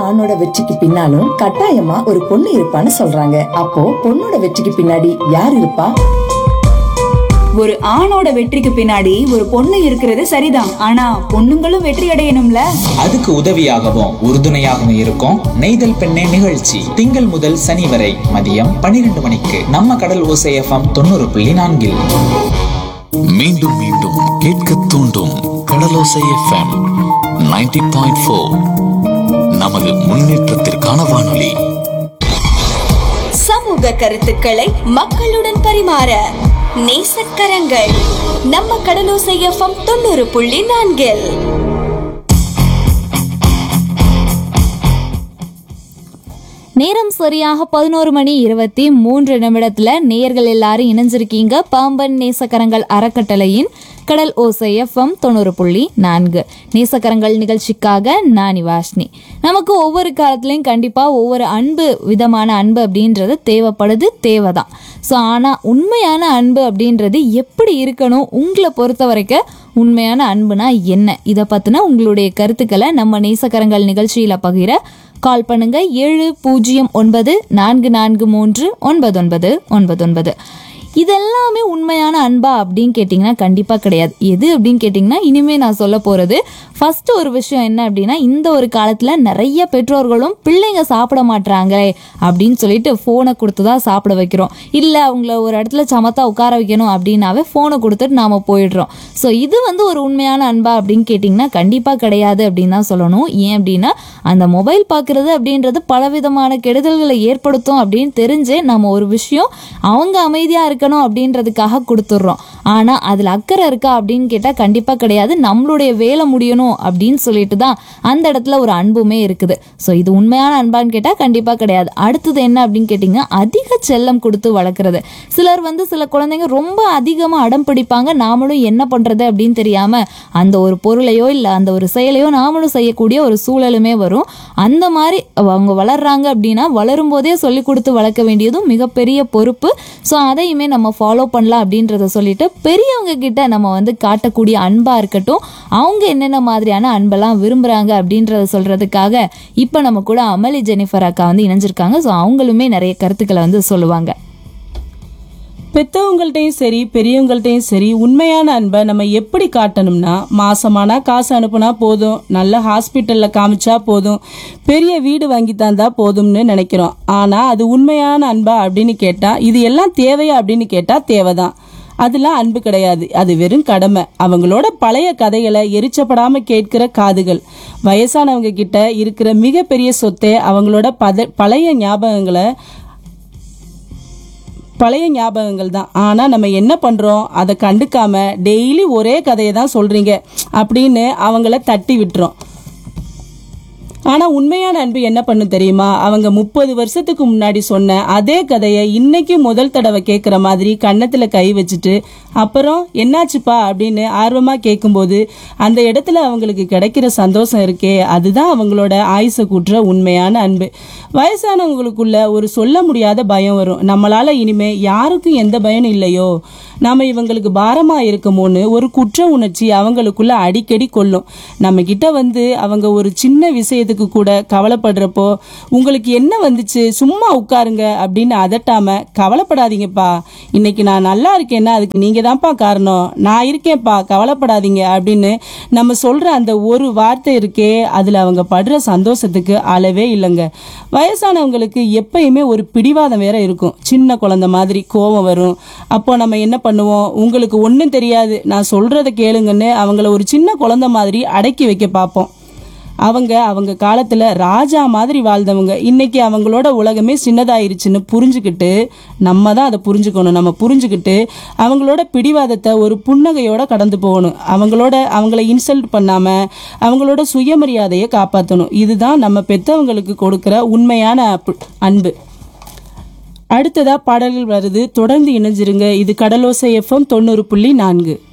ஆணோட வெற்றிக்கு பின்னாலும் கட்டாயமா ஒரு பொண்ணு இருப்பான்னு சொல்றாங்க அப்போ பொண்ணோட வெற்றிக்கு பின்னாடி யார் இருப்பா ஒரு ஆணோட வெற்றிக்கு பின்னாடி ஒரு பொண்ணு இருக்கிறது சரிதான் ஆனா பொண்ணுங்களும் வெற்றி அடையணும்ல அதுக்கு உதவியாகவும் உறுதுணையாகவும் இருக்கும் நெய்தல் பெண்ணே நிகழ்ச்சி திங்கள் முதல் சனி வரை மதியம் பன்னிரண்டு மணிக்கு நம்ம கடல் ஓசை எஃப்எம் தொண்ணூறு புள்ளி நான்கில் மீண்டும் மீண்டும் கேட்க தூண்டும் கடலோசை எஃப்எம் 90.4 பாயிண்ட் ஃபோர் நமது முன்னேற்றத்திற்கான வானொலி சமூக கருத்துக்களை மக்களுடன் பரிமாற நேசக்கரங்கள் நம்ம கடலோசை எஃப்எம் தொண்ணூறு புள்ளி நான்கில் நேரம் சரியாக பதினோரு மணி இருபத்தி மூன்று நிமிடத்துல நேயர்கள் எல்லாரும் இணைஞ்சிருக்கீங்க பாம்பன் நேசக்கரங்கள் அறக்கட்டளையின் கடல் ஓசை எஃப்எம் தொண்ணூறு புள்ளி நான்கு நேசக்கரங்கள் நிகழ்ச்சிக்காக நானி வாஷ்னி நமக்கு ஒவ்வொரு காலத்துலயும் கண்டிப்பா ஒவ்வொரு அன்பு விதமான அன்பு அப்படின்றது தேவைப்படுது தேவைதான் ஸோ ஆனால் உண்மையான அன்பு அப்படின்றது எப்படி இருக்கணும் உங்களை பொறுத்த வரைக்கும் உண்மையான அன்புனா என்ன இதை பற்றின உங்களுடைய கருத்துக்களை நம்ம நேசக்கரங்கள் நிகழ்ச்சியில் பகிர கால் பண்ணுங்க ஏழு பூஜ்ஜியம் ஒன்பது நான்கு நான்கு மூன்று ஒன்பது ஒன்பது ஒன்பது ஒன்பது இதெல்லாமே உண்மையான அன்பா அப்படின்னு கேட்டிங்கன்னா கண்டிப்பாக கிடையாது எது அப்படின்னு கேட்டிங்கன்னா இனிமே நான் சொல்ல போகிறது ஃபர்ஸ்ட் ஒரு விஷயம் என்ன அப்படின்னா இந்த ஒரு காலத்தில் நிறைய பெற்றோர்களும் பிள்ளைங்க சாப்பிட மாட்றாங்களே அப்படின்னு சொல்லிட்டு ஃபோனை கொடுத்து தான் சாப்பிட வைக்கிறோம் இல்லை அவங்கள ஒரு இடத்துல சமத்தா உட்கார வைக்கணும் அப்படின்னாவே ஃபோனை கொடுத்துட்டு நாம் போயிடுறோம் ஸோ இது வந்து ஒரு உண்மையான அன்பா அப்படின்னு கேட்டிங்கன்னா கண்டிப்பாக கிடையாது அப்படின்னு தான் சொல்லணும் ஏன் அப்படின்னா அந்த மொபைல் பார்க்குறது அப்படின்றது பலவிதமான கெடுதல்களை ஏற்படுத்தும் அப்படின்னு தெரிஞ்சே நம்ம ஒரு விஷயம் அவங்க அமைதியாக இருக்கணும் அப்படின்றதுக்காக கொடுத்துட்றோம் ஆனால் அதில் அக்கறை இருக்கா அப்படின்னு கேட்டால் கண்டிப்பாக கிடையாது நம்மளுடைய வேலை முடியணும் அப்படின்னு சொல்லிட்டு தான் அந்த இடத்துல ஒரு அன்புமே இருக்குது ஸோ இது உண்மையான அன்பான்னு கேட்டால் கண்டிப்பாக கிடையாது அடுத்தது என்ன அப்படின்னு கேட்டிங்கன்னா அதிக செல்லம் கொடுத்து வளர்க்குறது சிலர் வந்து சில குழந்தைங்க ரொம்ப அதிகமாக அடம் பிடிப்பாங்க நாமளும் என்ன பண்ணுறது அப்படின்னு தெரியாமல் அந்த ஒரு பொருளையோ இல்லை அந்த ஒரு செயலையோ நாமளும் செய்யக்கூடிய ஒரு சூழலுமே வரும் அந்த மாதிரி அவங்க வளர்றாங்க அப்படின்னா வளரும் போதே சொல்லி கொடுத்து வளர்க்க வேண்டியதும் மிகப்பெரிய பொறுப்பு ஸோ அதையுமே நம்ம ஃபாலோ பண்ணலாம் அப்படின்றத சொல்லிட்டு பெரியவங்க கிட்ட நம்ம வந்து காட்டக்கூடிய அன்பா இருக்கட்டும் அவங்க என்னென்ன மாதிரியான அன்பெல்லாம் விரும்புறாங்க அப்படின்றத சொல்றதுக்காக இப்போ நம்ம கூட அமளி ஜெனிஃபர் அக்கா வந்து இணைஞ்சிருக்காங்க ஸோ அவங்களுமே நிறைய கருத்துக்களை வந்து சொல்லுவாங்க பெத்தவங்கள்ட்டையும் சரி பெரியவங்கள்ட்டையும் சரி உண்மையான அன்பை நம்ம எப்படி காட்டணும்னா மாசமானா காசு அனுப்புனா போதும் நல்ல ஹாஸ்பிட்டல்ல காமிச்சா போதும் பெரிய வீடு வாங்கி தந்தா போதும்னு நினைக்கிறோம் ஆனா அது உண்மையான அன்பா அப்படின்னு கேட்டா இது எல்லாம் தேவையா அப்படின்னு கேட்டா தேவைதான் அதெல்லாம் அன்பு கிடையாது அது வெறும் கடமை அவங்களோட பழைய கதைகளை எரிச்சப்படாம கேட்கிற காதுகள் வயசானவங்க கிட்ட இருக்கிற மிகப்பெரிய சொத்தே அவங்களோட பத பழைய ஞாபகங்களை பழைய ஞாபகங்கள் தான் ஆனால் நம்ம என்ன பண்ணுறோம் அதை கண்டுக்காம டெய்லி ஒரே கதையை தான் சொல்கிறீங்க அப்படின்னு அவங்கள தட்டி விட்டுறோம் ஆனால் உண்மையான அன்பு என்ன பண்ணும் தெரியுமா அவங்க முப்பது வருஷத்துக்கு முன்னாடி சொன்ன அதே கதையை இன்னைக்கு முதல் தடவை கேட்குற மாதிரி கன்னத்தில் கை வச்சுட்டு அப்புறம் என்னாச்சுப்பா அப்படின்னு ஆர்வமாக கேட்கும்போது அந்த இடத்துல அவங்களுக்கு கிடைக்கிற சந்தோஷம் இருக்கே அதுதான் அவங்களோட ஆயுசை கூட்டுற உண்மையான அன்பு வயசானவங்களுக்குள்ள ஒரு சொல்ல முடியாத பயம் வரும் நம்மளால இனிமே யாருக்கும் எந்த பயனும் இல்லையோ நாம இவங்களுக்கு பாரமா இருக்குமோன்னு ஒரு குற்ற உணர்ச்சி அவங்களுக்குள்ள அடிக்கடி கொள்ளும் நம்ம கிட்ட வந்து அவங்க ஒரு சின்ன விஷயத்துக்கு கூட கவலைப்படுறப்போ உங்களுக்கு என்ன வந்துச்சு சும்மா உட்காருங்க அப்படின்னு அதட்டாம கவலைப்படாதீங்கப்பா இன்னைக்கு நான் நல்லா இருக்கேன்னா அதுக்கு நீங்க தான்ப்பா காரணம் நான் இருக்கேன்ப்பா கவலைப்படாதீங்க அப்படின்னு நம்ம சொல்ற அந்த ஒரு வார்த்தை இருக்கே அதுல அவங்க படுற சந்தோஷத்துக்கு அளவே இல்லைங்க வயசானவங்களுக்கு எப்பயுமே ஒரு பிடிவாதம் வேற இருக்கும் சின்ன குழந்தை மாதிரி கோபம் வரும் அப்போ நம்ம என்ன பண்ணுவோம் உங்களுக்கு ஒன்றும் தெரியாது நான் சொல்றத கேளுங்கன்னு அவங்கள ஒரு சின்ன குழந்தை மாதிரி அடக்கி வைக்க பார்ப்போம் அவங்க அவங்க காலத்துல ராஜா மாதிரி வாழ்ந்தவங்க இன்னைக்கு அவங்களோட உலகமே சின்னதாயிருச்சுன்னு புரிஞ்சுக்கிட்டு நம்ம தான் அதை புரிஞ்சுக்கணும் நம்ம புரிஞ்சுக்கிட்டு அவங்களோட பிடிவாதத்தை ஒரு புன்னகையோட கடந்து போகணும் அவங்களோட அவங்கள இன்சல்ட் பண்ணாம அவங்களோட சுயமரியாதையை காப்பாற்றணும் இதுதான் நம்ம பெத்தவங்களுக்கு கொடுக்கிற உண்மையான அப்பு- அன்பு அடுத்ததா பாடல்கள் வருது தொடர்ந்து இணைஞ்சிருங்க இது கடலோசை எஃப்எம் தொண்ணூறு புள்ளி நான்கு